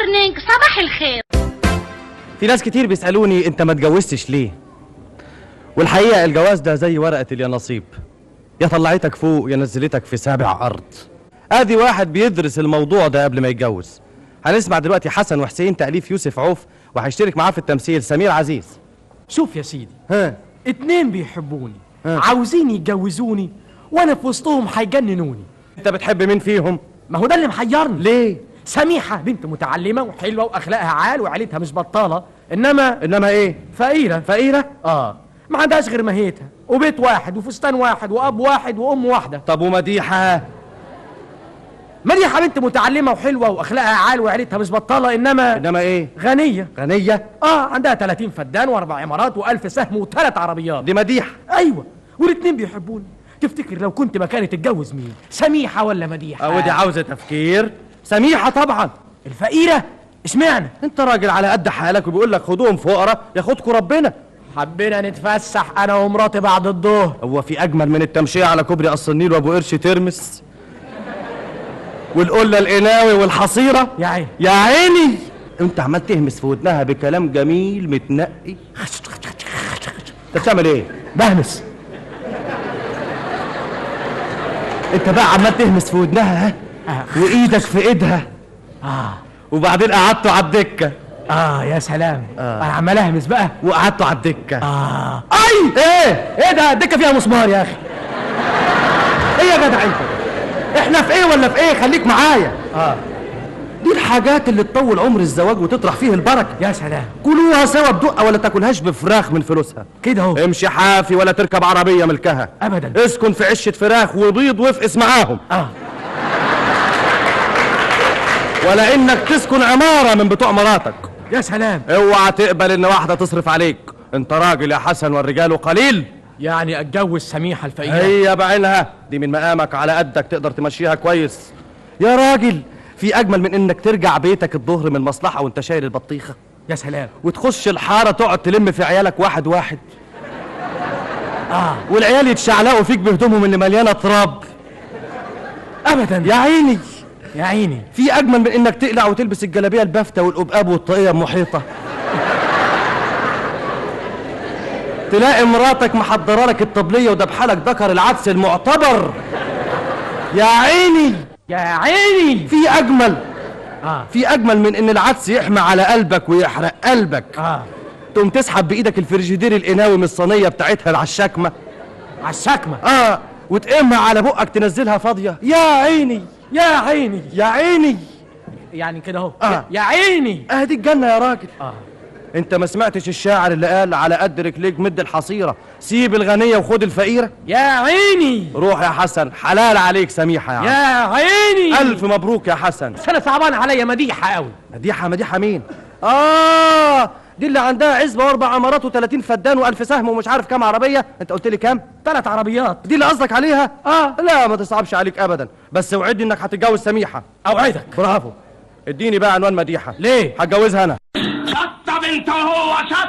مورنينج صباح الخير في ناس كتير بيسألوني انت ما اتجوزتش ليه والحقيقة الجواز ده زي ورقة اليانصيب يا طلعتك فوق يا نزلتك في سابع أرض ادي واحد بيدرس الموضوع ده قبل ما يتجوز هنسمع دلوقتي حسن وحسين تأليف يوسف عوف وهيشترك معاه في التمثيل سمير عزيز شوف يا سيدي ها اتنين بيحبوني ها. عاوزين يتجوزوني وانا في وسطهم هيجننوني انت بتحب مين فيهم ما هو ده اللي محيرني ليه سميحة بنت متعلمة وحلوة واخلاقها عال وعيلتها مش بطالة انما انما ايه فقيرة فقيرة اه ما عندهاش غير ماهيتها وبيت واحد وفستان واحد واب واحد وام واحدة طب ومديحة مديحة بنت متعلمة وحلوة واخلاقها عال وعيلتها مش بطالة انما انما ايه غنية غنية اه عندها 30 فدان واربع عمارات والف سهم وثلاث عربيات دي مديحة ايوه والاتنين بيحبوني تفتكر لو كنت مكاني تتجوز مين سميحة ولا مديحة ودي عاوزة تفكير سميحة طبعا الفقيرة اشمعنى انت راجل على قد حالك وبيقول لك خدوهم فقراء ياخدكوا ربنا حبينا نتفسح انا ومراتي بعد الظهر هو في اجمل من التمشيه على كوبري قصر النيل وابو قرش ترمس والقله القناوي والحصيره يا عيني يا عيني انت عمال تهمس في ودنها بكلام جميل متنقي انت بتعمل ايه بهمس انت بقى عمال تهمس في ودنها ها وايدك في ايدها اه وبعدين قعدتوا على الدكه اه يا سلام آه. انا عمال اهمس بقى وقعدتوا على الدكه اه اي ايه ايه ده الدكه فيها مسمار يا اخي ايه يا جدع انت احنا في ايه ولا في ايه خليك معايا اه دي الحاجات اللي تطول عمر الزواج وتطرح فيه البركه يا سلام كلوها سوا بدقه ولا تاكلهاش بفراخ من فلوسها كده اهو امشي حافي ولا تركب عربيه ملكها ابدا اسكن في عشه فراخ وبيض وافقس معاهم اه ولا انك تسكن عماره من بتوع مراتك يا سلام اوعى تقبل ان واحده تصرف عليك انت راجل يا حسن والرجال قليل يعني اتجوز سميحه الفقيره هي بعينها دي من مقامك على قدك تقدر تمشيها كويس يا راجل في اجمل من انك ترجع بيتك الظهر من المصلحه وانت شايل البطيخه يا سلام وتخش الحاره تقعد تلم في عيالك واحد واحد اه والعيال يتشعلقوا فيك بهدومهم اللي مليانه تراب ابدا يا عيني يا عيني في اجمل من انك تقلع وتلبس الجلابيه البافته والقبقاب والطاقيه المحيطه تلاقي مراتك محضره لك الطبليه وذبحه لك ذكر العدس المعتبر يا عيني يا عيني في اجمل اه في اجمل من ان العدس يحمى على قلبك ويحرق قلبك اه تقوم تسحب بايدك الفريجيدير القناوي من الصينيه بتاعتها على الشكمه على الشكمه اه وتقمها على بقك تنزلها فاضيه يا عيني يا عيني يا عيني يعني كده اهو آه. يا عيني اه دي الجنه يا راجل اه انت ما سمعتش الشاعر اللي قال على قد رجليك مد الحصيره سيب الغنيه وخد الفقيره يا عيني روح يا حسن حلال عليك سميحه يا عم يا عيني الف مبروك يا حسن بس انا صعبان عليا مديحه قوي مديحه مديحه مين اه دي اللي عندها عزبه واربع عمارات و30 فدان والف سهم ومش عارف كام عربيه انت قلت لي كام ثلاث عربيات دي اللي قصدك عليها اه لا ما تصعبش عليك ابدا بس اوعدني انك هتتجوز سميحه اوعدك برافو اديني بقى عنوان مديحه ليه هتجوزها انا شطب انت وهو شطب